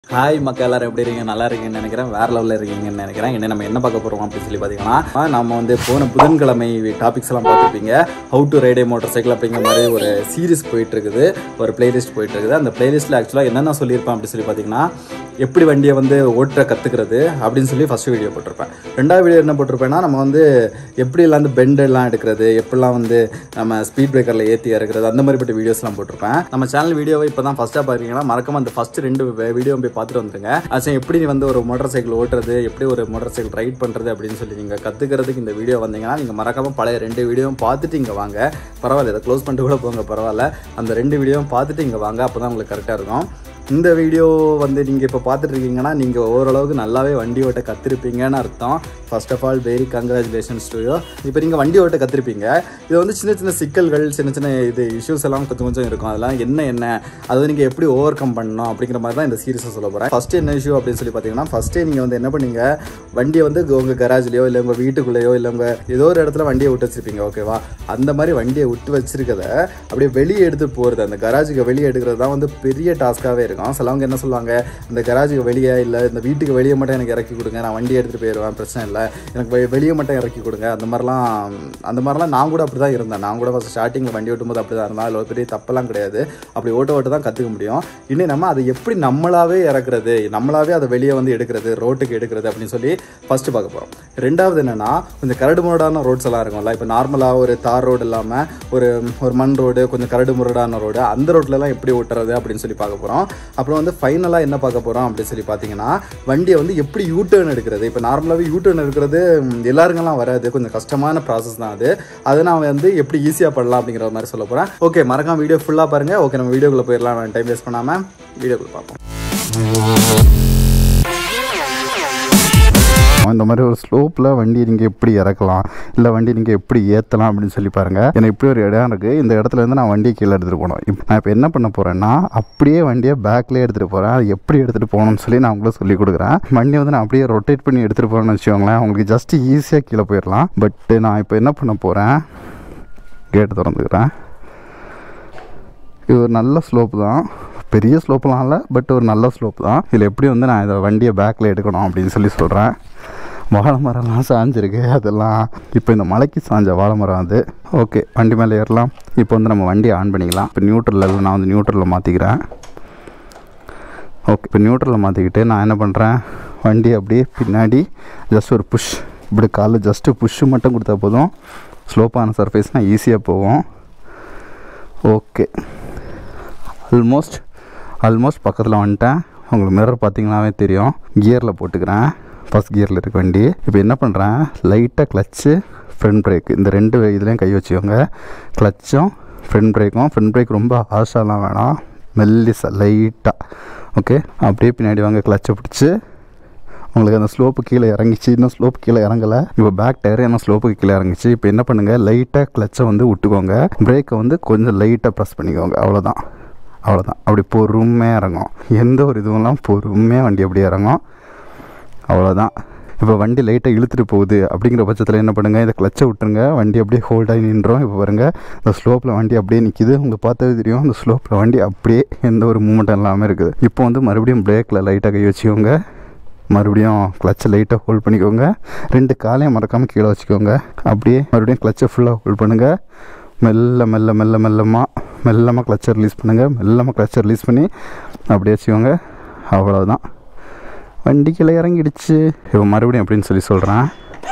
hi மக்கள் எல்லாரும் எப்படி இருக்கீங்க நல்லா இருக்கீங்கன்னு நினைக்கிறேன் வேற லெவலில் இருக்கீங்கன்னு நினைக்கிறேன் என்ன நம்ம என்ன பார்க்க போகிறோம் அப்படின்னு சொல்லி பார்த்தீங்கன்னா நம்ம வந்து போன புதன்கிழமை டாபிக்ஸ் எல்லாம் பார்த்துருப்பீங்க how to ride a motorcycle அப்படிங்கிற மாதிரி ஒரு சீரிஸ் போயிட்டு இருக்குது ஒரு பிளேலிஸ்ட் போயிட்டு இருக்குது அந்த பிளேலிஸ்ட்டில் ஆக்சுவலாக என்னென்ன சொல்லியிருப்பேன் அப்படின்னு சொல்லி பார்த்தீங்கன்னா எப்படி வண்டியை வந்து ஓட்ட கற்றுக்கிறது அப்படின்னு சொல்லி ஃபஸ்ட் வீடியோ போட்டிருப்பேன் ரெண்டாவது வீடியோ என்ன போட்டிருப்பேன்னா நம்ம வந்து எப்படிலாம் வந்து பெண்ட் எல்லாம் எடுக்கிறது எப்படிலாம் வந்து நம்ம ஸ்பீட் பிரேக்கரில் ஏற்றி இறக்குறது அந்த மாதிரிப்பட்ட வீடியோஸ்லாம் போட்டிருப்பேன் நம்ம சேனல் வீடியோவை இப்போ தான் ஃபஸ்ட்டாக பார்க்குறீங்கன்னா மறக்காம அந்த ஃபஸ்ட் ரெண்டு வீடியோ போய் பார்த்துட்டு வந்துருங்க அது எப்படி வந்து ஒரு மோட்டார் சைக்கிள் ஓட்டுறது எப்படி ஒரு மோட்டார் சைக்கிள் ரைட் பண்ணுறது அப்படின்னு சொல்லி நீங்கள் கற்றுக்கிறதுக்கு இந்த வீடியோ வந்தீங்கன்னா நீங்கள் மறக்காம பழைய ரெண்டு வீடியோவும் பார்த்துட்டு இங்கே வாங்க பரவாயில்ல இதை க்ளோஸ் பண்ணிட்டு கூட போங்க பரவாயில்ல அந்த ரெண்டு வீடியோவும் பார்த்துட்டு இங்கே வாங்க அப்போ தான் உங்களுக்கு கரெக்டாக இருக்கும் இந்த வீடியோ வந்து நீங்கள் இப்போ பார்த்துட்டு இருக்கீங்கன்னா நீங்கள் ஓரளவுக்கு நல்லாவே வண்டி ஓட்ட கற்றுருப்பீங்கன்னு அர்த்தம் first of all very congratulations to you இப்போ நீங்கள் வண்டி ஓட்ட கற்றுருப்பீங்க இது வந்து சின்ன சின்ன சிக்கல்கள் சின்ன சின்ன இது இஷ்யூஸ் எல்லாம் கொஞ்சம் கொஞ்சம் இருக்கும் அதெல்லாம் என்ன என்ன அதை வந்து நீங்கள் எப்படி ஓவர் கம் பண்ணணும் அப்படிங்கிற மாதிரி தான் இந்த சீரிஸை சொல்ல போகிறேன் ஃபஸ்ட்டு என்ன இஷ்யூ அப்படின்னு சொல்லி பார்த்தீங்கன்னா ஃபஸ்ட்டே நீங்கள் வந்து என்ன பண்ணீங்க வண்டியை வந்து உங்கள் கராஜ்லேயோ இல்லை உங்கள் வீட்டுக்குள்ளேயோ இல்லை உங்கள் ஏதோ ஒரு இடத்துல வண்டியை விட்டு வச்சிருப்பீங்க ஓகேவா அந்த மாதிரி வண்டியை விட்டு வச்சிருக்கத அப்படியே வெளியே எடுத்து போகிறது அந்த கராஜுக்கு வெளியே எடுக்கிறது தான் வந்து பெரிய டாஸ்க்காகவே இருக்கும் சிலவங்க என்ன சொல்லுவாங்க இந்த கராஜுக்கு வெளியே இல்லை இந்த வீட்டுக்கு வெளியே மட்டும் எனக்கு இறக்கி கொடுங்க நான் வண்டி எடுத்துகிட்டு போயிடுவேன் பிரச்சனை இல்லை எனக்கு வெ- வெளியே மட்டும் இறக்கி கொடுங்க அந்த மாதிரிலாம் அந்த மாதிரிலாம் நான் கூட அப்படி தான் இருந்தேன் நான் கூட ஃபஸ்ட் ஸ்டார்டிங்கில் வண்டி ஓட்டும்போது அப்படி தான் இருந்தேன் அதில் ஒரு பெரிய தப்பெல்லாம் கிடையாது அப்படி ஓட்ட ஓட்ட தான் கற்றுக்க முடியும் இன்னும் நம்ம அதை எப்படி நம்மளாவே இறக்குறது நம்மளாவே அதை வெளியே வந்து எடுக்கிறது ரோட்டுக்கு எடுக்கிறது அப்படின்னு சொல்லி ஃபஸ்ட்டு பார்க்க போகிறோம் ரெண்டாவது என்னென்னா கொஞ்சம் கரடு முரடான ரோட்ஸ் எல்லாம் இருக்கும்ல இப்போ நார்மலாக ஒரு தார் ரோடு இல்லாமல் ஒரு ஒரு மண் ரோடு கொஞ்சம் கரடு முரடான ரோடு அந்த ரோட்லலாம் எப்படி ஓட்டுறது அப்படின்னு சொல்லி பார்க்க போகிறோம் அப்புறம் வந்து ஃபைனலாக என்ன பார்க்க போகிறோம் அப்படின்னு சொல்லி பார்த்தீங்கன்னா வண்டியை வந்து எப்படி யூ டர்ன் எடுக்கிறது இப்போ நார்மலாகவே யூ டர்ன் எடுக்கிறது ம், எல்லாருக்கெல்லாம் வராது கொஞ்சம் கஷ்டமான ப்ராசஸ் தான் அது அதை நான் வந்து எப்படி ஈஸியாக பண்ணலாம் அப்படிங்கிற மாதிரி சொல்ல போகிறேன் ஓகே மறக்காம வீடியோ ஃபுல்லாக பாருங்கள் ஓகே நம்ம வீடியோக்குள்ளே போயிடலாம் டைம் வேஸ்ட் பண்ணாமல் வீடியோக்குள்ளே பார்ப்போம் இந்த மாதிரி ஒரு ஸ்லோப்பில் வண்டி நீங்கள் எப்படி இறக்கலாம் இல்லை வண்டி நீங்கள் எப்படி ஏற்றலாம் அப்படின்னு சொல்லி பாருங்கள் எனக்கு இப்படி ஒரு இடம் இருக்குது இந்த இடத்துல இருந்து நான் வண்டியை கீழே எடுத்துகிட்டு போகணும் இப்போ நான் இப்போ என்ன பண்ண போகிறேன்னா அப்படியே வண்டியை பேக்லேயே எடுத்துகிட்டு போகிறேன் அது எப்படி எடுத்துகிட்டு போகணும்னு சொல்லி நான் உங்களுக்கு சொல்லி கொடுக்குறேன் வண்டியை வந்து நான் அப்படியே ரொட்டேட் பண்ணி எடுத்துகிட்டு போகிறேன்னு வச்சுக்கோங்களேன் உங்களுக்கு ஜஸ்ட் ஈஸியாக கீழே போயிடலாம் பட்டு நான் இப்போ என்ன பண்ண போகிறேன் கேட்டு திறந்துக்கிறேன் இது ஒரு நல்ல ஸ்லோப் தான் பெரிய ஸ்லோப்லாம் இல்லை பட் ஒரு நல்ல ஸ்லோப் தான் இதில் எப்படி வந்து நான் இதை வண்டியை பேக்கில் எடுக்கணும் அப்படின்னு சொல்லி சொல்கிறேன் வாழை மரம்லாம் சாஞ்சிருக்கு அதெல்லாம் இப்போ இந்த மலைக்கு சாஞ்ச வாழை மரம் அது ஓகே வண்டி மேலே ஏறலாம் இப்போ வந்து நம்ம வண்டியை ஆன் பண்ணிக்கலாம் இப்போ நியூட்ரலில் நான் வந்து நியூட்ரலில் மாற்றிக்கிறேன் ஓகே இப்போ நியூட்ரலில் மாற்றிக்கிட்டு நான் என்ன பண்ணுறேன் வண்டி அப்படியே பின்னாடி ஜஸ்ட் ஒரு புஷ் இப்படி காலில் ஜஸ்ட்டு புஷ்ஷு மட்டும் கொடுத்தா போதும் ஸ்லோப்பான சர்ஃபேஸ்னால் ஈஸியாக போவோம் ஓகே ஆல்மோஸ்ட் ஆல்மோஸ்ட் பக்கத்தில் வந்துட்டேன் உங்களுக்கு மிரர் பார்த்தீங்கன்னாவே தெரியும் கியரில் போட்டுக்கிறேன் ஃபஸ்ட் கியரில் இருக்க வண்டி இப்போ என்ன பண்ணுறேன் லைட்டாக கிளச்சு ஃப்ரண்ட் பிரேக் இந்த ரெண்டு இதுலேயும் கை வச்சுக்கோங்க கிளச்சும் ஃப்ரண்ட் பிரேக்கும் ஃப்ரண்ட் பிரேக் ரொம்ப ஹார்ஷாலாம் வேணாம் மெல்லிசா லைட்டாக ஓகே அப்படியே பின்னாடி வாங்க கிளச்சை பிடிச்சி உங்களுக்கு அந்த ஸ்லோப்பு கீழே இறங்கிச்சு இன்னும் ஸ்லோப் கீழே இறங்கலை இப்போ பேக் டயர் இன்னும் ஸ்லோப்புக்கு கீழே இறங்கிச்சு இப்போ என்ன பண்ணுங்கள் லைட்டாக கிளச்சை வந்து விட்டுக்கோங்க பிரேக்கை வந்து கொஞ்சம் லைட்டாக ப்ரெஸ் பண்ணிக்கோங்க அவ்வளோதான் அவ்வளோதான் அப்படி பொறுமையாக இறங்கும் எந்த ஒரு இதுவெல்லாம் பொறுமையாக வண்டி அப்படியே இறங்கும் அவ்வளோதான் இப்போ வண்டி லைட்டாக இழுத்துட்டு போகுது அப்படிங்கிற பட்சத்தில் என்ன பண்ணுங்கள் இதை கிளச்சை விட்டுருங்க வண்டி அப்படியே ஹோல்ட் ஆகி நின்றோம் இப்போ பாருங்கள் இந்த ஸ்லோப்பில் வண்டி அப்படியே நிற்கிது உங்களுக்கு பார்த்தாவே தெரியும் இந்த ஸ்லோப்பில் வண்டி அப்படியே எந்த ஒரு மூமெண்ட்டும் இல்லாமல் இருக்குது இப்போ வந்து மறுபடியும் பிரேக்கில் லைட்டாக கை வச்சுக்கோங்க மறுபடியும் கிளச்சை லைட்டாக ஹோல்ட் பண்ணிக்கோங்க ரெண்டு காலையும் மறக்காமல் கீழே வச்சுக்கோங்க அப்படியே மறுபடியும் கிளச்சை ஃபுல்லாக ஹோல்ட் பண்ணுங்கள் மெல்ல மெல்ல மெல்ல மெல்லமாக மெல்லமாக கிளச்சை ரிலீஸ் பண்ணுங்கள் மெல்லமாக கிளச்சை ரிலீஸ் பண்ணி அப்படியே வச்சுக்கோங்க அவ்வளோதான் வண்டி கீழே இறங்கிடுச்சு இப்போ மறுபடியும் அப்படின்னு சொல்லி சொல்கிறேன்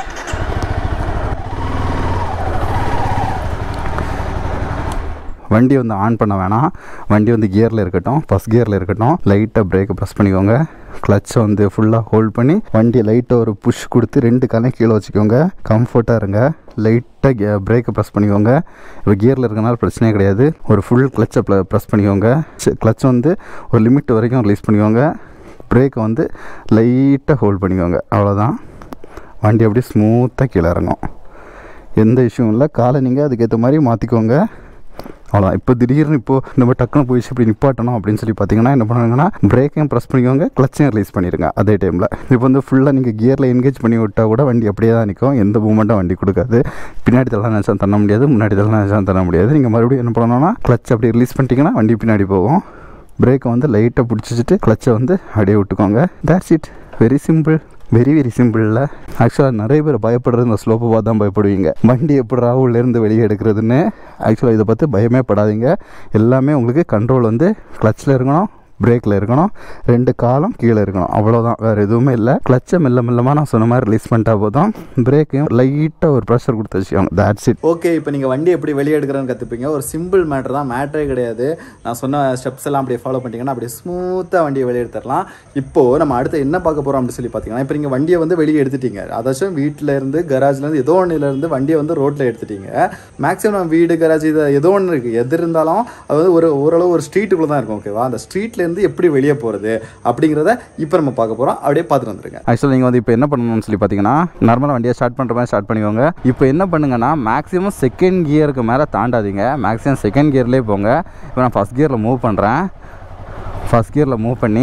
வண்டி வந்து ஆன் பண்ண வேணாம் வண்டி வந்து கியரில் இருக்கட்டும் ஃபஸ்ட் கியரில் இருக்கட்டும் லைட்டாக பிரேக்கை ப்ரெஸ் பண்ணிக்கோங்க கிளச்சை வந்து ஃபுல்லாக ஹோல்ட் பண்ணி வண்டியை லைட்டாக ஒரு புஷ் கொடுத்து ரெண்டு காலையும் கீழே வச்சுக்கோங்க கம்ஃபர்ட்டாக இருங்க லைட்டாக பிரேக்கை ப்ரெஸ் பண்ணிக்கோங்க இப்போ கியரில் இருக்கனால பிரச்சனையே கிடையாது ஒரு ஃபுல் கிளச்சை ப்ரெஸ் பண்ணிக்கோங்க கிளச்சை வந்து ஒரு லிமிட் வரைக்கும் ரிலீஸ் பண்ணிக்கோங்க பிரேக்கை வந்து லைட்டாக ஹோல்ட் பண்ணிக்கோங்க அவ்வளோதான் வண்டி அப்படியே ஸ்மூத்தாக கீழே இறங்கும் எந்த இஷ்யூவும் இல்லை காலை நீங்கள் அதுக்கேற்ற மாதிரி மாற்றிக்கோங்க அவ்வளோதான் இப்போ திடீர்னு இப்போது இந்த மாதிரி டக்குனு போயிடுச்சு இப்படி நிப்பாட்டணும் அப்படின்னு சொல்லி பார்த்தீங்கன்னா என்ன பண்ணுவாங்கன்னா பிரேக்கையும் ப்ரெஸ் பண்ணிக்கோங்க கிளச்சையும் ரிலீஸ் பண்ணிடுங்க அதே டைமில் இப்போ வந்து ஃபுல்லாக நீங்கள் கியரில் என்கேஜ் பண்ணி விட்டால் கூட வண்டி அப்படியே தான் நிற்கும் எந்த மூமெண்ட்டும் வண்டி கொடுக்காது பின்னாடி தள்ள நினச்சா தள்ள முடியாது முன்னாடி தள்ள நினச்சா தள்ள முடியாது நீங்கள் மறுபடியும் என்ன பண்ணணும்னா கிளச் அப்படி ரிலீஸ் பண்ணிட்டீங்கன்னா வண்டி பின்னாடி போகும் பிரேக்கை வந்து லைட்டாக பிடிச்சிட்டு கிளச்சை வந்து அப்படியே விட்டுக்கோங்க that's it very simple very very சிம்பிளில் ஆக்சுவலாக நிறைய பேர் பயப்படுறது இந்த ஸ்லோப்பை பார்த்து தான் பயப்படுவீங்க வண்டி எப்படி உள்ளேருந்து வெளியே எடுக்கிறதுன்னு ஆக்சுவலாக இதை பார்த்து பயமே படாதீங்க எல்லாமே உங்களுக்கு கண்ட்ரோல் வந்து கிளச்சில் இருக்கணும் பிரேக்கில் இருக்கணும் ரெண்டு காலம் கீழே இருக்கணும் அவ்வளோதான் வேறு எதுவுமே இல்லை கிளச்சை மெல்ல மெல்லமாக நான் சொன்ன மாதிரி ரிலீஸ் பண்ணிட்டா போதும் பிரேக்கையும் லைட்டாக ஒரு ப்ரெஷர் கொடுத்து வச்சுக்கோங்க தேட்ஸ் இட் ஓகே இப்போ நீங்கள் வண்டி எப்படி வெளியே எடுக்கிறேன்னு கற்றுப்பீங்க ஒரு சிம்பிள் மேட்ரு தான் மேட்ரே கிடையாது நான் சொன்ன ஸ்டெப்ஸ் எல்லாம் அப்படியே ஃபாலோ பண்ணிட்டீங்கன்னா அப்படியே ஸ்மூத்தாக வண்டியை வெளியே எடுத்துடலாம் இப்போது நம்ம அடுத்து என்ன பார்க்க போகிறோம் அப்படின்னு சொல்லி பார்த்தீங்கன்னா இப்போ நீங்கள் வண்டியை வந்து வெளியே எடுத்துட்டீங்க அதாச்சும் வீட்டில் இருந்து கராஜ்லேருந்து ஏதோ ஒன்றுலேருந்து வண்டியை வந்து ரோட்டில் எடுத்துட்டீங்க மேக்ஸிமம் வீடு கராஜ் இது ஏதோ ஒன்று இருக்குது எது இருந்தாலும் அது வந்து ஒரு ஓரளவு ஒரு ஸ்ட்ரீட்டுக்குள்ளே தான் இருக்கும் ஓகேவா அந்த ஸ்ட்ரீட்லேருந்து எப்படி வெளியே போகிறது அப்படிங்கிறத இப்போ நம்ம பார்க்க போகிறோம் அப்படியே பார்த்துட்டு வந்துருங்க ஆக்சுவலாக நீங்கள் வந்து இப்போ என்ன பண்ணணும்னு சொல்லி பார்த்தீங்கன்னா நார்மலாக வண்டியை ஸ்டார்ட் பண்ணுற மாதிரி ஸ்டார்ட் பண்ணிக்கோங்க இப்போ என்ன பண்ணுங்கன்னா மேக்ஸிமம் செகண்ட் கியருக்கு மேலே தாண்டாதீங்க மேக்ஸிமம் செகண்ட் கியர்லேயே போங்க இப்போ நான் ஃபஸ்ட் கியரில் மூவ் பண்ணுறேன் ஃபஸ்ட் கியரில் மூவ் பண்ணி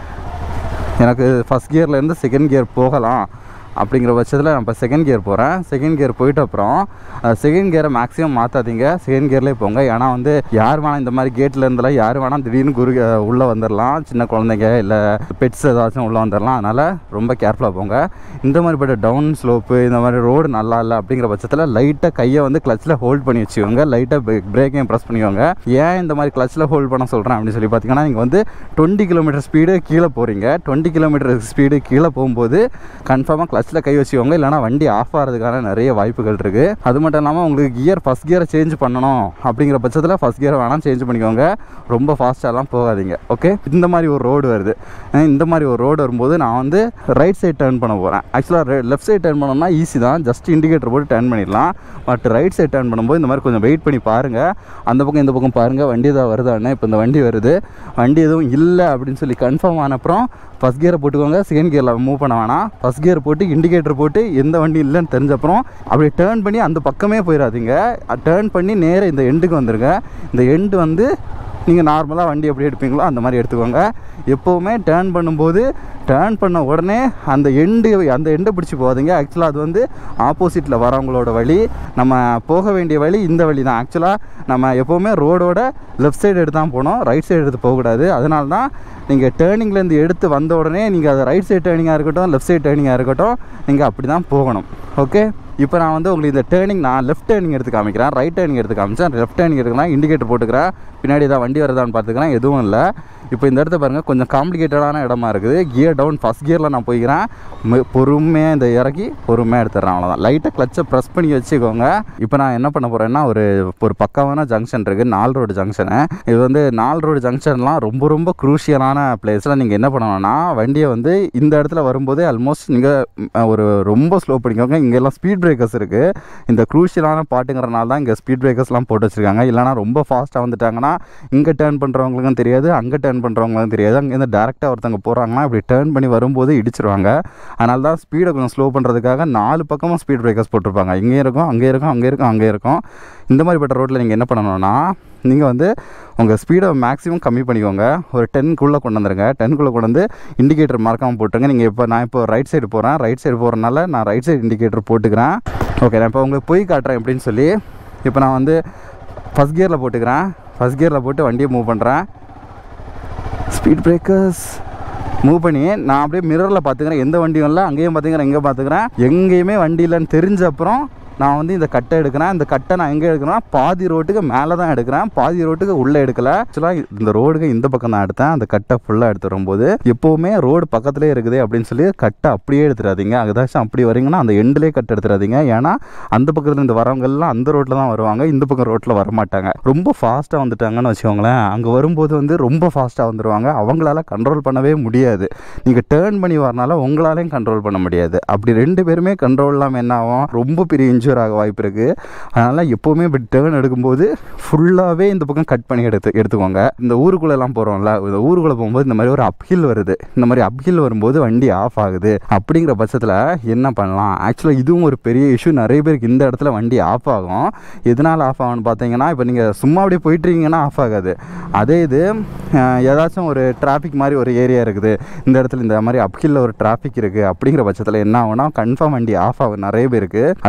எனக்கு ஃபஸ்ட் கியர்லேருந்து செகண்ட் கியர் போகலாம் அப்படிங்கிற பட்சத்தில் நான் இப்போ செகண்ட் கியர் போகிறேன் செகண்ட் கியர் போயிட்ட அப்புறம் செகண்ட் கியரை மேக்ஸிமம் மாற்றாதீங்க செகண்ட் கியர்லேயே போங்க ஏன்னா வந்து யார் வேணால் இந்த மாதிரி கேட்டில் இருந்தெல்லாம் யார் வேணால் திடீர்னு குரு உள்ளே வந்துடலாம் சின்ன குழந்தைங்க இல்லை பெட்ஸ் ஏதாச்சும் உள்ளே வந்துடலாம் அதனால் ரொம்ப கேர்ஃபுல்லாக போங்க இந்த மாதிரிப்பட்ட டவுன் ஸ்லோப்பு இந்த மாதிரி ரோடு நல்லா இல்லை அப்படிங்கிற பட்சத்தில் லைட்டாக கையை வந்து கிளச்சில் ஹோல்ட் பண்ணி வச்சுக்கோங்க லைட்டாக பிரேக்கையும் ப்ரெஸ் பண்ணிக்கோங்க ஏன் இந்த மாதிரி கிளச்சில் ஹோல்ட் பண்ண சொல்கிறேன் அப்படின்னு சொல்லி பார்த்தீங்கன்னா நீங்கள் வந்து டுவெண்ட்டி கிலோமீட்டர் ஸ்பீடு கீழே போகிறீங்க டுவெண்ட்டி கிலோமீட்டர் ஸ்பீடு கீழே போகும்போது கன்ஃபார்மாக கிளச்சில் கை வச்சுக்கோங்க இல்லைனா வண்டி ஆஃப் ஆகிறதுக்கான நிறைய வாய்ப்புகள் இருக்குது அது மட்டும் இல்லாமல் உங்களுக்கு கியர் ஃபஸ்ட் கியரை சேஞ்ச் பண்ணணும் அப்படிங்கிற பட்சத்தில் ஃபஸ்ட் கியரை வேணால் சேஞ்ச் பண்ணிக்கோங்க ரொம்ப ஃபாஸ்ட்டாலாம் போகாதீங்க ஓகே இந்த மாதிரி ஒரு ரோடு வருது அஹ் இந்த மாதிரி ஒரு ரோடு வரும்போது நான் வந்து ரைட் சைடு டர்ன் பண்ண போகிறேன் ஆக்சுவலாக லெஃப்ட் சைடு டர்ன் பண்ணோம்னா ஈஸி தான் ஜஸ்ட் இண்டிகேட்டர் போட்டு டர்ன் பண்ணிடலாம் பட் ரைட் சைடு டர்ன் பண்ணும்போது இந்த மாதிரி கொஞ்சம் வெயிட் பண்ணி பாருங்கள் அந்த பக்கம் இந்த பக்கம் பாருங்கள் வண்டி தான் வருதான்னு இப்போ இந்த வண்டி வருது வண்டி எதுவும் இல்லை அப்படின்னு சொல்லி கன்ஃபார்ம் ஆன அப்புறம் ஃபஸ்ட் கியரை போட்டுக்கோங்க செகண்ட் கியரில் மூவ் பண்ண வேணாம் ஃபஸ்ட் கியர் போட்டு இண்டிகேட்டர் போட்டு எந்த வண்டி இல்லைன்னு தெரிஞ்சப்புறம் அப்படியே டேர்ன் பண்ணி அந்த பக்கமே போயிடாதீங்க டேர்ன் பண்ணி நேராக இந்த எண்டுக்கு வந்துருங்க இந்த எண்டு வந்து நீங்கள் நார்மலாக வண்டி எப்படி எடுப்பீங்களோ அந்த மாதிரி எடுத்துக்கோங்க எப்போவுமே டேர்ன் பண்ணும்போது டேர்ன் பண்ண உடனே அந்த எண்டு அந்த எண்டை பிடிச்சி போகாதீங்க ஆக்சுவலாக அது வந்து ஆப்போசிட்டில் வரவங்களோட வழி நம்ம போக வேண்டிய வழி இந்த வழி தான் ஆக்சுவலாக நம்ம எப்போவுமே ரோடோட லெஃப்ட் சைடு எடுத்து தான் போகணும் ரைட் சைடு எடுத்து போகக்கூடாது அதனால தான் நீங்கள் டேர்னிங்லேருந்து எடுத்து வந்த உடனே நீங்கள் அது ரைட் சைடு டேர்னிங்காக இருக்கட்டும் லெஃப்ட் சைடு டேர்னிங்காக இருக்கட்டும் நீங்கள் அப்படி தான் போகணும் ஓகே இப்போ நான் வந்து உங்களுக்கு இந்த டேர்னிங் நான் லெஃப்ட் டேர்னிங் எடுத்து காமிக்கிறேன் ரைட் டேர்னிங் எடுத்து காமிச்சேன் லெஃப்ட் டேர்னிங் எடுக்கலாம் இண்டிகேட்டர் போட்டுக்கிறேன் பின்னாடி ஏதாவது வண்டி வருதான்னு பார்த்துக்கிறேன் எதுவும் இல்லை இப்போ இந்த இடத்த பாருங்கள் கொஞ்சம் காம்ப்ளிகேட்டடான இடமா இருக்குது கியர் டவுன் ஃபஸ்ட் கியரில் நான் போய்க்கிறேன் மெ- பொறுமையாக இந்த இறக்கி பொறுமையாக எடுத்துடுறேன் அவ்வளோதான் லைட்டாக கிளச்சை ப்ரெஸ் பண்ணி வச்சுக்கோங்க இப்போ நான் என்ன பண்ண போகிறேன்னா ஒரு ஒரு பக்காவான ஜங்ஷன் இருக்குது நால் ரோடு ஜங்ஷனு இது வந்து நால் ரோடு ஜங்ஷன்லாம் ரொம்ப ரொம்ப குரூஷியலான பிளேஸில் நீங்கள் என்ன பண்ணணும்னா வண்டியை வந்து இந்த இடத்துல வரும்போதே ஆல்மோஸ்ட் நீங்கள் ஒரு ரொம்ப ஸ்லோ பண்ணிக்கோங்க இங்கெல்லாம் ஸ்பீட் பிரேக்கர்ஸ் இருக்குது இந்த குரூஷியலான பாட்டுங்கிறனால தான் இங்கே ஸ்பீட் பிரேக்கர்ஸ்லாம் போட்டு வச்சுருக்காங்க இல்லைனா ரொம்ப ஃபாஸ்ட்டாக வந்துட்டாங்கன்னா இங்கே டேர்ன் பண்ணுறவங்களுக்கும் தெரியாது அங்கே டேர்ன் பண்ணுறவங்களுக்கும் தெரியாது அங்கேருந்து டேரெக்டாக ஒருத்தவங்க போகிறாங்கன்னா இப்படி டேர்ன் பண்ணி வரும்போது இடிச்சிருவாங்க அதனால தான் ஸ்பீடை கொஞ்சம் ஸ்லோ பண்ணுறதுக்காக நாலு பக்கமும் ஸ்பீட் பிரேக்கர்ஸ் போட்டிருப்பாங்க இங்கே இருக்கும் அங்கே இருக்கும் அங்கே இருக்கும் அங்கே இருக்கும் இந்த மாதிரிப்பட்ட ரோட்டில் நீங்கள் என்ன பண்ணணும்னா நீங்கள் வந்து உங்கள் ஸ்பீடை மேக்ஸிமம் கம்மி பண்ணிக்கோங்க ஒரு டென்க்குள்ளே கொண்டு வந்துருங்க டென்க்குள்ளே கொண்டு வந்து இண்டிகேட்டர் மறக்காமல் போட்டுருங்க நீங்கள் இப்போ நான் இப்போ ரைட் சைடு போகிறேன் ரைட் சைடு போகிறனால நான் ரைட் சைடு இண்டிகேட்டர் போட்டுக்கிறேன் ஓகே நான் இப்போ உங்களுக்கு போய் காட்டுறேன் எப்படின்னு சொல்லி இப்போ நான் வந்து ஃபஸ்ட் கியரில் போட்டுக்கிறேன் ஃபஸ்ட் கியரில் போட்டு வண்டியை மூவ் பண்ணுறேன் ஸ்பீட் பிரேக்கர்ஸ் மூவ் பண்ணி நான் அப்படியே மிரரில் பார்த்துக்கிறேன் எந்த வண்டியும் இல்லை அங்கேயும் பார்த்துக்கிறேன் எங்கே பார்த்துக்கிறேன் எங்கேயுமே வண்டி இல்லைன்னு தெரிஞ்ச அப்புறம் நான் வந்து இந்த கட்டை எடுக்கிறேன் இந்த கட்டை நான் எங்கே எடுக்கிறேன்னா பாதி ரோட்டுக்கு மேலே தான் எடுக்கிறேன் பாதி ரோட்டுக்கு உள்ளே எடுக்கல ஆக்சுவலாக இந்த ரோடுக்கு இந்த பக்கம் தான் எடுத்தேன் அந்த கட்டை ஃபுல்லாக எடுத்து வரும்போது எப்போவுமே ரோடு பக்கத்துலேயே இருக்குது அப்படின்னு சொல்லி கட்டை அப்படியே எடுத்துடாதீங்க அதாச்சும் அப்படி வரீங்கன்னா அந்த எண்ட்லேயே கட்டை எடுத்துடாதீங்க ஏன்னா அந்த பக்கத்தில் இருந்து வரவங்க எல்லாம் அந்த ரோட்டில் தான் வருவாங்க இந்த பக்கம் ரோட்டில் வர மாட்டாங்க ரொம்ப ஃபாஸ்ட்டாக வந்துட்டாங்கன்னு வச்சுக்கோங்களேன் அங்கே வரும்போது வந்து ரொம்ப ஃபாஸ்ட்டாக வந்துடுவாங்க அவங்களால கண்ட்ரோல் பண்ணவே முடியாது நீங்கள் டேர்ன் பண்ணி வரனால உங்களாலையும் கண்ட்ரோல் பண்ண முடியாது அப்படி ரெண்டு பேருமே கண்ட்ரோல் இல்லாமல் என்ன ஆகும் ரொம்ப பெரிய இன்ஜூர் ஆக வாய்ப்பு இருக்குது அதனால் எப்போவுமே இப்படி டேர்ன் எடுக்கும்போது ஃபுல்லாகவே இந்த பக்கம் கட் பண்ணி எடுத்து எடுத்துக்கோங்க இந்த ஊருக்குள்ளெல்லாம் போகிறோம்ல இந்த ஊருக்குள்ளே போகும்போது இந்த மாதிரி ஒரு அப்ஹில் வருது இந்த மாதிரி அப்ஹில் வரும்போது வண்டி ஆஃப் ஆகுது அப்படிங்கிற பட்சத்தில் என்ன பண்ணலாம் ஆக்சுவலாக இதுவும் ஒரு பெரிய இஷ்யூ நிறைய பேருக்கு இந்த இடத்துல வண்டி ஆஃப் ஆகும் எதனால் ஆஃப் ஆகும்னு பார்த்தீங்கன்னா இப்போ நீங்கள் சும்மா அப்படியே போயிட்டுருக்கீங்கன்னா ஆஃப் ஆகாது அதே இது அஹ், ஏதாச்சும் ஒரு டிராஃபிக் மாதிரி ஒரு ஏரியா இருக்குது இந்த இடத்துல இந்த மாதிரி அப்ஹில்ல ஒரு டிராஃபிக் இருக்குது அப்படிங்கிற பட்சத்தில் என்ன ஆகும்னா கன்ஃபார்ம் வண்டி ஆஃப் ஆகும் நிறைய பேருக்கு அது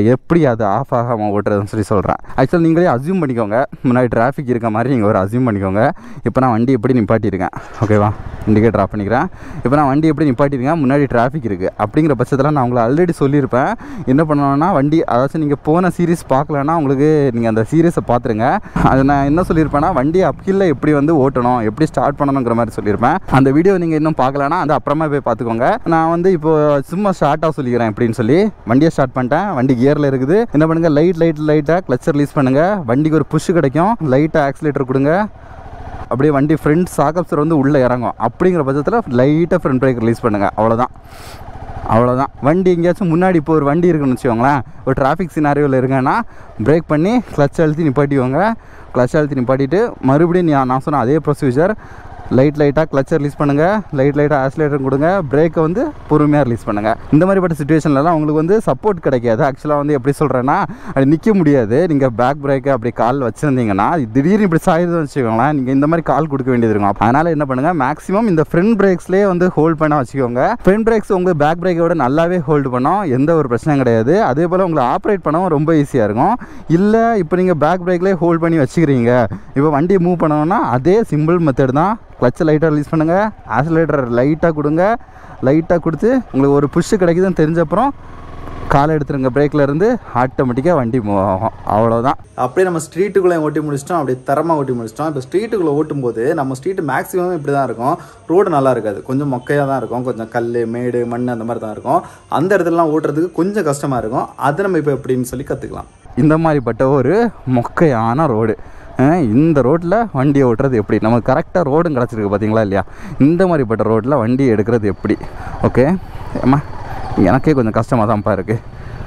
எப்படி அது ஆஃப் ஆகாமல் ஓட்டுறதுன்னு சொல்லி சொல்கிறேன் ஆக்சுவலாக நீங்களே அசியூம் பண்ணிக்கோங்க முன்னாடி டிராஃபிக் இருக்க மாதிரி நீங்கள் ஒரு அசியூம் பண்ணிக்கோங்க இப்போ நான் வண்டி எப்படி நிப்பாட்டியிருக்கேன் ஓகேவா இண்டிகேட்டர் ஆஃப் பண்ணிக்கிறேன் இப்போ நான் வண்டி எப்படி நிப்பாட்டியிருக்கேன் முன்னாடி டிராஃபிக் இருக்குது அப்படிங்கிற பட்சத்தில் நான் உங்களை ஆல்ரெடி சொல்லியிருப்பேன் என்ன பண்ணணும்னா வண்டி அதாச்சும் நீங்கள் போன சீரிஸ் பார்க்கலன்னா உங்களுக்கு நீங்கள் அந்த சீரியஸை பார்த்துருங்க அது நான் என்ன சொல்லியிருப்பேன்னா வண்டி அப்கில்ல எப்படி வந்து ஓட்டணும் எப்படி ஸ்டார்ட் பண்ணணுங்கிற மாதிரி சொல்லியிருப்பேன் அந்த வீடியோ நீங்கள் இன்னும் பார்க்கலன்னா அது அப்புறமா போய் பார்த்துக்கோங்க நான் வந்து இப்போ சும்மா ஷார்ட்டாக சொல்லிக்கிறேன் எப்படின்னு சொல்லி வண்டியை ஸ்டார்ட் பண்ணிட்டேன் வண்டி கியரில் இருக்குது என்ன பண்ணுங்க லைட் லைட் லைட்டாக கிளச்சர் ரிலீஸ் பண்ணுங்க வண்டிக்கு ஒரு புஷ் கிடைக்கும் லைட்டாக ஆக்சிலேட்டர் கொடுங்க அப்படியே வண்டி ஃப்ரண்ட் சாக்கப்சர் வந்து உள்ளே இறங்கும் அப்படிங்கிற பட்சத்தில் லைட்டாக ஃப்ரண்ட் பிரேக் ரிலீஸ் பண்ணுங்கள் அவ்வளோதான் அவ்வளோதான் வண்டி எங்கேயாச்சும் முன்னாடி இப்போ ஒரு வண்டி இருக்குன்னு வச்சுக்கோங்களேன் ஒரு டிராஃபிக் சினாரியோவில் இருக்கேன்னா பிரேக் பண்ணி கிளச் அழுத்தி நிப்பாட்டிக்கோங்க கிளச் அழுத்தி நிப்பாட்டிட்டு மறுபடியும் நான் நான் சொன்ன அதே ப்ரொசீஜர் லைட் லைட்டாக கிளச்சர் ரிலீஸ் பண்ணுங்கள் லைட் லைட்டாக ஆக்சிலேட்டர் கொடுங்க பிரேக்கை வந்து பொறுமையாக ரிலீஸ் பண்ணுங்கள் இந்த மாதிரிப்பட்ட சுச்சுவேஷன்லலாம் உங்களுக்கு வந்து சப்போர்ட் கிடைக்காது ஆக்சுவலாக வந்து எப்படி சொல்கிறேன்னா அது நிற்க முடியாது நீங்கள் பேக் பிரேக்கை அப்படி கால் வச்சுருந்தீங்கன்னா திடீர்னு இப்படி சாயுதுன்னு வச்சுக்கோங்களேன் நீங்கள் இந்த மாதிரி கால் கொடுக்க வேண்டியது இருக்கும் அதனால் என்ன பண்ணுங்கள் மேக்ஸிமம் இந்த ஃப்ரண்ட் பிரேக்ஸ்லேயே வந்து ஹோல்ட் பண்ண வச்சுக்கோங்க ஃப்ரண்ட் பிரேக்ஸ் உங்கள் பேக் பிரேக்கோட நல்லாவே ஹோல்டு பண்ணோம் எந்த ஒரு பிரச்சனையும் கிடையாது அதே போல் உங்களை ஆப்ரேட் பண்ணவும் ரொம்ப ஈஸியாக இருக்கும் இல்லை இப்போ நீங்கள் பேக் பிரேக்லேயே ஹோல்ட் பண்ணி வச்சுக்கிறீங்க இப்போ வண்டியை மூவ் பண்ணணும்னா அதே சிம்பிள் மெத்தட் தான் கிளச்சை லைட்டாக ரிலீஸ் பண்ணுங்கள் ஆக்சிலேட்டர் லைட்டாக கொடுங்க லைட்டாக கொடுத்து உங்களுக்கு ஒரு புஷ்ஷு கிடைக்குதுன்னு தெரிஞ்சப்புறம் காலை எடுத்துருங்க பிரேக்கில் இருந்து ஆட்டோமேட்டிக்காக வண்டி மூவ் ஆகும் அவ்வளோதான் அப்படியே நம்ம ஸ்ட்ரீட்டுக்குள்ளே ஓட்டி முடிச்சிட்டோம் அப்படியே தரமாக ஓட்டி முடிச்சிட்டோம் இப்போ ஸ்ட்ரீட்டுக்குள்ளே ஓட்டும்போது நம்ம ஸ்ட்ரீட்டு மேக்ஸிமம் இப்படி தான் இருக்கும் ரோடு நல்லா இருக்காது கொஞ்சம் மொக்கையாக தான் இருக்கும் கொஞ்சம் கல் மேடு மண் அந்த மாதிரி தான் இருக்கும் அந்த இடத்துலலாம் ஓட்டுறதுக்கு கொஞ்சம் கஷ்டமாக இருக்கும் அதை நம்ம இப்போ எப்படின்னு சொல்லி கற்றுக்கலாம் இந்த மாதிரிப்பட்ட ஒரு மொக்கையான ரோடு அஹ் இந்த ரோட்டில் வண்டி ஓட்டுறது எப்படி நமக்கு கரெக்டாக ரோடும் கிடச்சிருக்கு பார்த்தீங்களா இல்லையா இந்த மாதிரிப்பட்ட ரோட்டில் வண்டி எடுக்கிறது எப்படி ஓகே ஏம்மா எனக்கே கொஞ்சம் கஷ்டமாக தான்ப்பா இருக்குது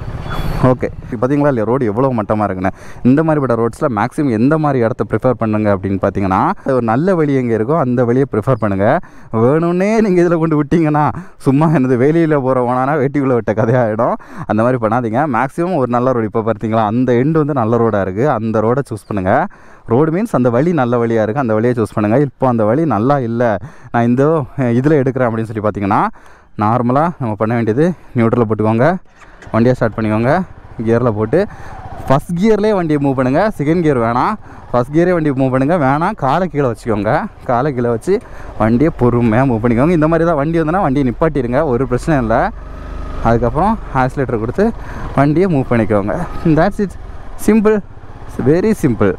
ஓகே இப்போ பார்த்தீங்களா இல்லையா ரோடு எவ்வளோ மட்டமாக இருக்குன்னு இந்த மாதிரிப்பட்ட ரோட்ஸில் மேக்ஸிமம் எந்த மாதிரி இடத்த ப்ரிஃபர் பண்ணுங்க அப்படின்னு பார்த்தீங்கன்னா ஒரு நல்ல வழி எங்கே இருக்கோ அந்த வழியை ப்ரிஃபர் பண்ணுங்கள் வேணும்னே நீங்கள் இதில் கொண்டு விட்டீங்கன்னா சும்மா எனது வெளியில் போகிறவனா வெட்டிக்குள்ளே விட்ட கதையாகிடும் அந்த மாதிரி பண்ணாதீங்க மேக்ஸிமம் ஒரு நல்ல ரோடு இப்போ பார்த்தீங்களா அந்த எண்டு வந்து நல்ல ரோடாக இருக்குது அந்த ரோடை சூஸ் பண்ணுங்கள் ரோடு மீன்ஸ் அந்த வழி நல்ல வழியாக இருக்குது அந்த வழியை சூஸ் பண்ணுங்கள் இப்போ அந்த வழி நல்லா இல்லை நான் இந்த இதில் எடுக்கிறேன் அப்படின்னு சொல்லி பார்த்தீங்கன்னா நார்மலாக நம்ம பண்ண வேண்டியது நியூட்ரலில் போட்டுக்கோங்க வண்டியை ஸ்டார்ட் பண்ணிக்கோங்க கியரில் போட்டு ஃபஸ்ட் கியர்லேயே வண்டியை மூவ் பண்ணுங்கள் செகண்ட் கியர் வேணாம் ஃபஸ்ட் கியரே வண்டியை மூவ் பண்ணுங்கள் வேணாம் காலை கீழே வச்சுக்கோங்க காலை கீழே வச்சு வண்டியை பொறுமையாக மூவ் பண்ணிக்கோங்க இந்த மாதிரி தான் வண்டி வந்துன்னா வண்டியை நிப்பாட்டிடுங்க ஒரு பிரச்சனை இல்லை அதுக்கப்புறம் ஆக்சிலேட்டர் கொடுத்து வண்டியை மூவ் பண்ணிக்கோங்க that's it simple very simple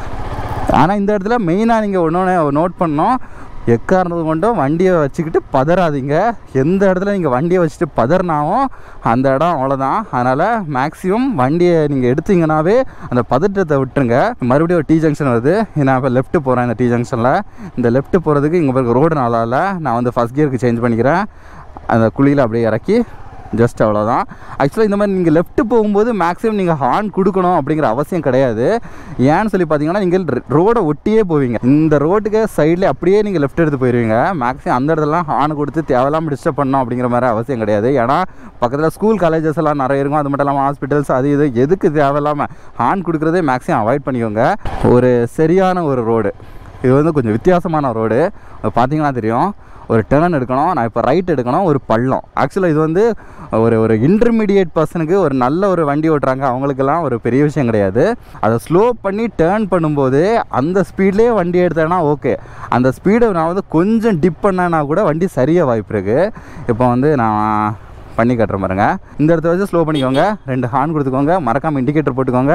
ஆனால் இந்த இடத்துல மெயினாக நீங்கள் ஒன்று நோட் பண்ணோம் எக்காரணத்தை கொண்டும் வண்டியை வச்சுக்கிட்டு பதறாதீங்க எந்த இடத்துல நீங்கள் வண்டியை வச்சுட்டு பதறினாவும் அந்த இடம் அவ்வளோதான் அதனால் மேக்ஸிமம் வண்டியை நீங்கள் எடுத்தீங்கன்னாவே அந்த பதற்றத்தை விட்டுருங்க மறுபடியும் ஒரு டி ஜங்ஷன் வருது நான் இப்போ லெஃப்ட்டு போகிறேன் இந்த டி ஜங்ஷனில் இந்த லெஃப்ட்டு போகிறதுக்கு இங்கே பாருங்க ரோடு நல்லா இல்லை நான் வந்து ஃபஸ்ட் கியருக்கு சேஞ்ச் பண்ணிக்கிறேன் அந்த குழியில் அப்படியே இறக்கி ஜஸ்ட் அவ்வளோதான் ஆக்சுவலாக இந்த மாதிரி நீங்கள் லெஃப்ட் போகும்போது மேக்ஸிமம் நீங்கள் ஹார்ன் கொடுக்கணும் அப்படிங்கிற அவசியம் கிடையாது ஏன்னு சொல்லி பார்த்தீங்கன்னா நீங்கள் ரோடை ஒட்டியே போவீங்க இந்த ரோட்டுக்கு சைடில் அப்படியே நீங்கள் லெஃப்ட் எடுத்து போயிடுவீங்க மேக்ஸிமம் அந்த இடத்துலலாம் ஹார்ன் கொடுத்து தேவையில்லாமல் டிஸ்டர்ப் பண்ணணும் அப்படிங்கிற மாதிரி அவசியம் கிடையாது ஏன்னா பக்கத்தில் ஸ்கூல் காலேஜஸ் எல்லாம் நிறைய இருக்கும் அது மட்டும் இல்லாமல் ஹாஸ்பிட்டல்ஸ் அது இது எதுக்கு தேவையில்லாமல் ஹார்ன் கொடுக்குறதே மேக்ஸிமம் அவாய்ட் பண்ணிக்கோங்க ஒரு சரியான ஒரு ரோடு இது வந்து கொஞ்சம் வித்தியாசமான ரோடு பார்த்தீங்கன்னா தெரியும் ஒரு டேர்ன் எடுக்கணும் நான் இப்போ ரைட் எடுக்கணும் ஒரு பள்ளம் ஆக்சுவலாக இது வந்து ஒரு ஒரு இன்டர்மீடியேட் பர்சனுக்கு ஒரு நல்ல ஒரு வண்டி ஓட்டுறாங்க அவங்களுக்கெல்லாம் ஒரு பெரிய விஷயம் கிடையாது அதை ஸ்லோ பண்ணி டேர்ன் பண்ணும்போது அந்த ஸ்பீட்லேயே வண்டி எடுத்தேன்னா ஓகே அந்த ஸ்பீடை நான் வந்து கொஞ்சம் டிப் பண்ணேன்னா கூட வண்டி சரியாக வாய்ப்பு இருக்குது இப்போ வந்து நான் பண்ணி கட்டுறேன் பாருங்க இந்த இடத்த வச்சு ஸ்லோ பண்ணிக்கோங்க ரெண்டு ஹார்ன் கொடுத்துக்கோங்க மறக்காமல் இண்டிகேட்டர் போட்டுக்கோங்க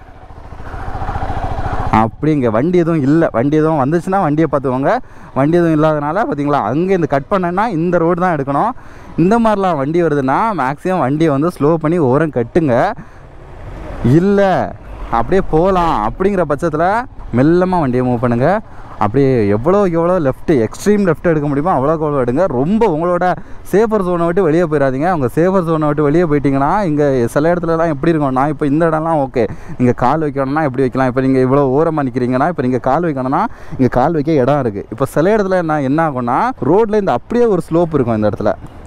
அப்படி இங்கே வண்டி எதுவும் இல்லை வண்டி எதுவும் வந்துச்சுன்னா வண்டியை பார்த்துக்கோங்க வண்டி எதுவும் இல்லாதனால பார்த்தீங்களா அங்கே இந்த கட் பண்ணேன்னா இந்த ரோடு தான் எடுக்கணும் இந்த மாதிரிலாம் வண்டி வருதுன்னா மேக்ஸிமம் வண்டியை வந்து ஸ்லோ பண்ணி ஓரம் கட்டுங்க இல்லை அப்படியே போகலாம் அப்படிங்கிற பட்சத்தில் மெல்லமாக வண்டியை மூவ் பண்ணுங்கள் அப்படியே எவ்வளோ எவ்வளோ லெஃப்ட்டு எக்ஸ்ட்ரீம் லெஃப்ட் எடுக்க முடியுமோ அவ்வளோக்கு அவ்வளோ எடுங்க ரொம்ப உங்களோட சேஃபர் ஜோனை விட்டு வெளியே போயிடாதீங்க உங்கள் சேஃபர் ஜோனை விட்டு வெளியே போயிட்டீங்கன்னா இங்கே சில இடத்துலலாம் எப்படி இருக்கும் நான் இப்போ இந்த இடம்லாம் ஓகே நீங்கள் கால் வைக்கணும்னா எப்படி வைக்கலாம் இப்போ நீங்கள் இவ்வளோ ஓரமாக நிற்கிறீங்கன்னா இப்போ நீங்கள் கால் வைக்கணும்னா இங்கே கால் வைக்க இடம் இருக்குது இப்போ சில இடத்துல என்ன என்ன ஆகும்னா ரோட்டில் இந்த அப்படியே ஒரு ஸ்லோப் இருக்கும் இந்த இடத்துல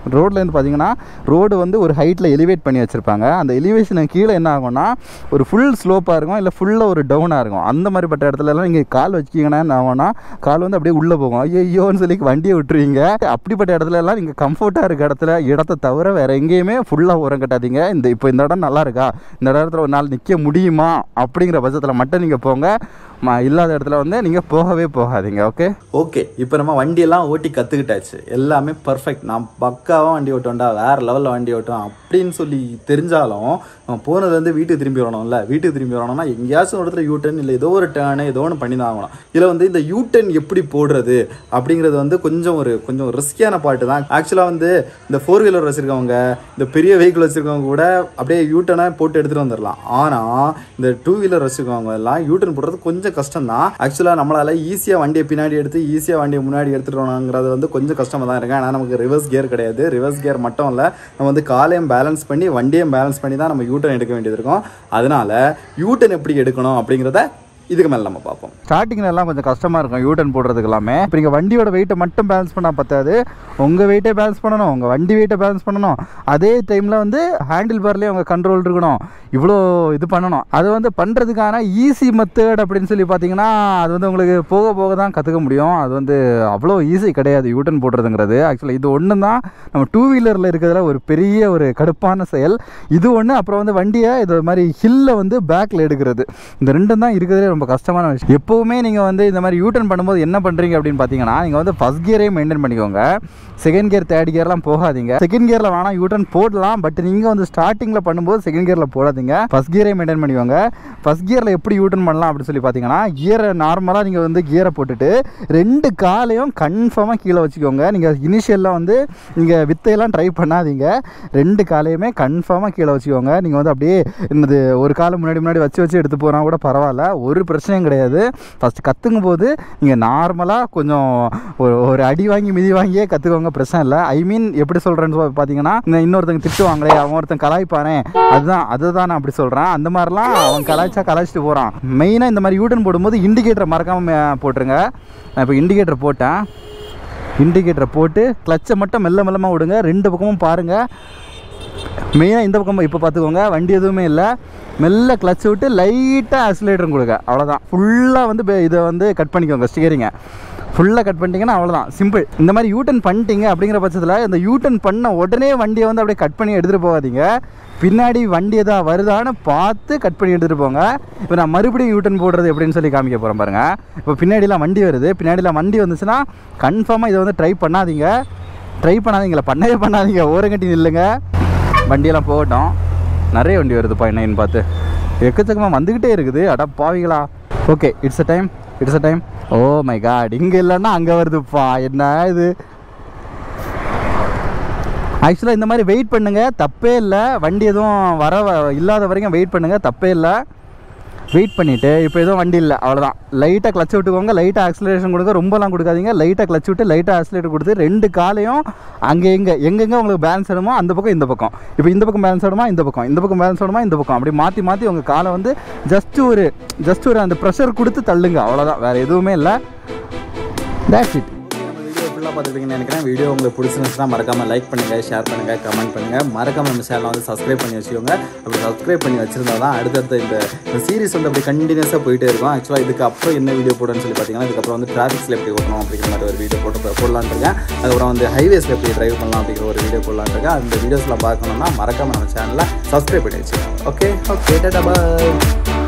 ரோட்லேருந்து பார்த்தீங்கன்னா ரோடு வந்து ஒரு ஹைட்டில் எலிவேட் பண்ணி வச்சுருப்பாங்க அந்த எலிவேஷனுக்கு கீழே என்ன ஆகும்னா ஒரு ஃபுல் ஸ்லோப்பாக இருக்கும் இல்லை ஃபுல்லாக ஒரு டவுனாக இருக்கும் அந்த மாதிரிப்பட்ட இடத்துல எல்லாம் நீங்கள் கால் வச்சிங்கன்னா என்ன ஆகும்னா கால் வந்து அப்படியே உள்ளே போகும் ஐயோன்னு சொல்லி வண்டியை விட்டுருவீங்க அப்படிப்பட்ட இடத்துல எல்லாம் நீங்கள் கம்ஃபர்ட்டாக இருக்க இடத்துல இடத்த தவிர வேறு எங்கேயுமே ஃபுல்லாக உரம் கட்டாதீங்க இந்த இப்போ இந்த இடம் நல்லா இருக்கா இந்த இடத்துல ஒரு நாள் நிற்க முடியுமா அப்படிங்கிற பட்சத்தில் மட்டும் நீங்கள் போங்க ம இல்லாத இடத்துல வந்து நீங்கள் போகவே போகாதீங்க ஓகே ஓகே இப்போ நம்ம வண்டியெல்லாம் ஓட்டி கற்றுக்கிட்டாச்சு எல்லாமே பர்ஃபெக்ட் நான் பக்காவாக வண்டி ஓட்டுவேன்டா வேறு லெவலில் வண்டி ஓட்டுவேன் அப்படின்னு சொல்லி தெரிஞ்சாலும் நம்ம போனது வந்து வீட்டுக்கு திரும்பி வரணும்ல வீட்டுக்கு திரும்பி வரணும்னா எங்கேயாச்சும் ஒரு இடத்துல யூட்டன் இல்லை ஏதோ ஒரு டேர்னு ஏதோ ஒன்று பண்ணி தான் ஆகணும் இதில் வந்து இந்த யூட்டன் எப்படி போடுறது அப்படிங்கிறது வந்து கொஞ்சம் ஒரு கொஞ்சம் ரிஸ்கியான பாட்டு தான் ஆக்சுவலாக வந்து இந்த ஃபோர் வீலர் வச்சுருக்கவங்க இந்த பெரிய வெஹிக்கிள் வச்சுருக்கவங்க கூட அப்படியே யூட்டனை போட்டு எடுத்துகிட்டு வந்துடலாம் ஆனால் இந்த டூ வீலர் வச்சுருக்கவங்க எல்லாம் யூட்டன் போடுறது கொஞ்சம் கஷ்டம் தான் ஆக்சுவலாக நம்மளால் ஈஸியாக வண்டியை பின்னாடி எடுத்து ஈஸியாக வண்டியை முன்னாடி எடுத்துகிட்டு வரணுங்கிறது வந்து கொஞ்சம் கஷ்டமாக தான் இருக்கு ஆனால் நமக்கு ரிவர்ஸ் கியர் கிடையாது ரிவர்ஸ் கியர் மட்டும் இல்லை நம்ம வந்து காலையும் பேலன்ஸ் பண்ணி வண்டியும் பேலன்ஸ் பண்ணி தான் நம்ம யூட்டன் எடுக்க வேண்டியது இருக்கும் அதனால யூட்டன் எப்படி எடுக்கணும் அப்படிங்கிறத இதுக்கு மேலே நம்ம பார்ப்போம் ஸ்டார்டிங்கில் எல்லாம் கொஞ்சம் கஷ்டமாக இருக்கும் யூட்டன் போடுறதுக்கு எல்லாமே இப்போ நீங்கள் வண்டியோட வெயிட்டை மட்டும் பேலன்ஸ் பண்ணால் பத்தாது உங்கள் வெயிட்டே பேலன்ஸ் பண்ணணும் உங்கள் வண்டி வெயிட்டை பேலன்ஸ் பண்ணணும் அதே டைமில் வந்து ஹேண்டில் பார்லேயே உங்கள் கண்ட்ரோல் இருக்கணும் இவ்வளோ இது பண்ணணும் அது வந்து பண்ணுறதுக்கான ஈஸி மெத்தட் அப்படின்னு சொல்லி பார்த்தீங்கன்னா அது வந்து உங்களுக்கு போக போக தான் கற்றுக்க முடியும் அது வந்து அவ்வளோ ஈஸி கிடையாது யூட்டன் போடுறதுங்கிறது ஆக்சுவலாக இது ஒன்று தான் நம்ம டூ வீலரில் இருக்கிறதுல ஒரு பெரிய ஒரு கடுப்பான செயல் இது ஒன்று அப்புறம் வந்து வண்டியை இது மாதிரி ஹில்ல வந்து பேக்கில் எடுக்கிறது இந்த ரெண்டும் தான் இருக்கிறதுலே ரொம்ப கஷ்டமான விஷயம் எப்போவுமே நீங்கள் வந்து இந்த மாதிரி யூட்டன் பண்ணும்போது என்ன பண்ணுறீங்க அப்படின்னு பார்த்தீங்கன்னா நீங்கள் வந்து ஃபஸ்ட் கியரே மெயின்டைன் பண்ணிக்கோங்க செகண்ட் கியர் தேர்ட் கியர்லாம் போகாதீங்க செகண்ட் கியரில் வேணால் யூட்டன் போடலாம் பட் நீங்கள் வந்து ஸ்டார்டிங்கில் பண்ணும்போது செகண்ட் கியரில் போடாதீங்க ஃபஸ்ட் கியரே மெயின்டைன் பண்ணிக்கோங்க ஃபஸ்ட் கியரில் எப்படி யூட்டன் பண்ணலாம் அப்படின்னு சொல்லி பார்த்தீங்கன்னா கியரை நார்மலாக நீங்கள் வந்து கியரை போட்டுட்டு ரெண்டு காலையும் கன்ஃபார்மாக கீழே வச்சுக்கோங்க நீங்கள் இனிஷியலில் வந்து நீங்கள் வித்தையெல்லாம் ட்ரை பண்ணாதீங்க ரெண்டு காலையுமே கன்ஃபார்மாக கீழே வச்சுக்கோங்க நீங்கள் வந்து அப்படியே என்னது ஒரு காலம் முன்னாடி முன்னாடி வச்சு வச்சு எடுத்து போனால் கூட பரவாயில்ல ஒரு பிரச்சனையும் கிடையாது ஃபஸ்ட்டு கற்றுக்கும் போது நீங்கள் நார்மலாக கொஞ்சம் ஒரு ஒரு அடி வாங்கி மிதி வாங்கியே கற்றுக்கோங்க பிரச்சனை இல்லை ஐ மீன் எப்படி சொல்கிறேன்னு சொ- பார்த்தீங்கன்னா இந்த இன்னொருத்தங்க திட்டுவாங்களே அவன் ஒருத்தன் கலாய்ப்பானே அதுதான் அதுதான் நான் அப்படி சொல்கிறேன் அந்த மாதிரிலாம் அவன் கலாய்ச்சா கலாய்ச்சிட்டு போகிறான் மெயினாக இந்த மாதிரி யூட்டன் போடும்போது இண்டிகேட்டரை மறக்காமல் போட்டுருங்க நான் இப்போ இண்டிகேட்டர் போட்டேன் இண்டிகேட்டரை போட்டு கிளச்சை மட்டும் மெல்ல மெல்லமாக விடுங்க ரெண்டு பக்கமும் பாருங்கள் மெயினாக இந்த பக்கம் இப்போ பார்த்துக்கோங்க வண்டி எதுவுமே இல்லை மெல்ல கிளச் விட்டு லைட்டாக ஆக்சிலேட்டரும் கொடுங்க அவ்வளோதான் ஃபுல்லாக வந்து பே- இதை வந்து கட் பண்ணிக்கோங்க ஸ்டியரிங்கை ஃபுல்லாக கட் பண்ணிட்டீங்கன்னா அவ்வளோதான் சிம்பிள் இந்த மாதிரி யூட்டன் பண்ணிட்டீங்க அப்படிங்கிற பட்சத்தில் இந்த யூட்டன் பண்ண உடனே வண்டியை வந்து அப்படியே கட் பண்ணி எடுத்துகிட்டு போகாதீங்க பின்னாடி வண்டி எதாவது வருதான்னு பார்த்து கட் பண்ணி எடுத்துகிட்டு போங்க இப்போ நான் மறுபடியும் யூட்டன் போடுறது எப்படின்னு சொல்லி காமிக்க போகிறேன் பாருங்க இப்போ பின்னாடிலாம் வண்டி வருது பின்னாடிலாம் வண்டி வந்துச்சுன்னா கன்ஃபார்மாக இதை வந்து ட்ரை பண்ணாதீங்க ட்ரை பண்ணாதீங்களா பண்ணவே பண்ணாதீங்க ஓரங்கட்டி நில்லுங்க வண்டியெல்லாம் போகட்டும் நிறைய வண்டி வருதுப்பா என்னன்னு பார்த்து எக்கச்சக்கமாக வந்துக்கிட்டே இருக்குது அட பாவிகளா okay it's a time it's a time oh my God இங்கே இல்லைன்னா அங்கே வருதுப்பா என்ன இது ஆக்சுவலாக இந்த மாதிரி வெயிட் பண்ணுங்க தப்பே இல்லை வண்டி எதுவும் வர வ- இல்லாத வரைக்கும் வெயிட் பண்ணுங்க தப்பே இல்லை வெயிட் பண்ணிவிட்டு இப்போ எதுவும் வண்டி இல்லை அவ்வளோதான் லைட்டாக கிளச் விட்டுக்கோங்க லைட்டாக ஆக்சிலரேஷன் கொடுங்க ரொம்பலாம் கொடுக்காதீங்க லைட்டாக கிளச் விட்டு லைட்டாக ஆக்சிலேட்டர் கொடுத்து ரெண்டு காலையும் அங்கே எங்கே எங்கெங்கே உங்களுக்கு பேலன்ஸ் ஆடுமோ அந்த பக்கம் இந்த பக்கம் இப்போ இந்த பக்கம் பேலன்ஸ் ஆடுமா இந்த பக்கம் இந்த பக்கம் பேலன்ஸ் ஆடுமா இந்த பக்கம் அப்படி மாற்றி மாற்றி உங்கள் காலை வந்து ஜஸ்ட் ஒரு ஜஸ்ட் ஒரு அந்த ப்ரெஷர் கொடுத்து தள்ளுங்க அவ்வளோதான் வேறு எதுவுமே இல்லை தேட்ஸ் இட் நம்ம வீடியோ ஃபுல்லாக பார்த்துருப்பீங்கன்னு நினைக்கிறேன் வீடியோ உங்களுக்கு பிடிச்சிருந்துச்சுன்னா மறக்காம லைக் பண்ணுங்க ஷேர் பண்ணுங்க கமெண்ட் பண்ணுங்க மறக்காம நம்ம சேனலை வந்து சப்ஸ்கிரைப் பண்ணி வச்சுக்கோங்க அப்படி சப்ஸ்கிரைப் பண்ணி வச்சிருந்தா தான் அடுத்தடுத்த இந்த இந்த சீரிஸ் வந்து அப்படி கண்டினியூஸாக போயிட்டே இருக்கும் ஆக்சுவலாக இதுக்கு அப்புறம் என்ன வீடியோ போடுன்னு சொல்லி பார்த்தீங்கன்னா இதுக்கப்புறம் வந்து டிராஃபிக்ஸில் எப்படி ஓட்டணும் அப்படிங்கிற மாதிரி ஒரு வீடியோ போட்டு போடலான்னு இருக்கேன் அதுக்கப்புறம் வந்து ஹைவேஸில் எப்படி டிரைவ் பண்ணலாம் அப்படிங்கிற ஒரு வீடியோ போடலான்னு இருக்கேன் அந்த வீடியோஸ்லாம் பார்க்கணும்னா மறக்காம நம்ம சேனலை சப்ஸ்கிரைப் பண்ணி வச்சுக்கோங்க ஓகே ஓகே டாடா பாய்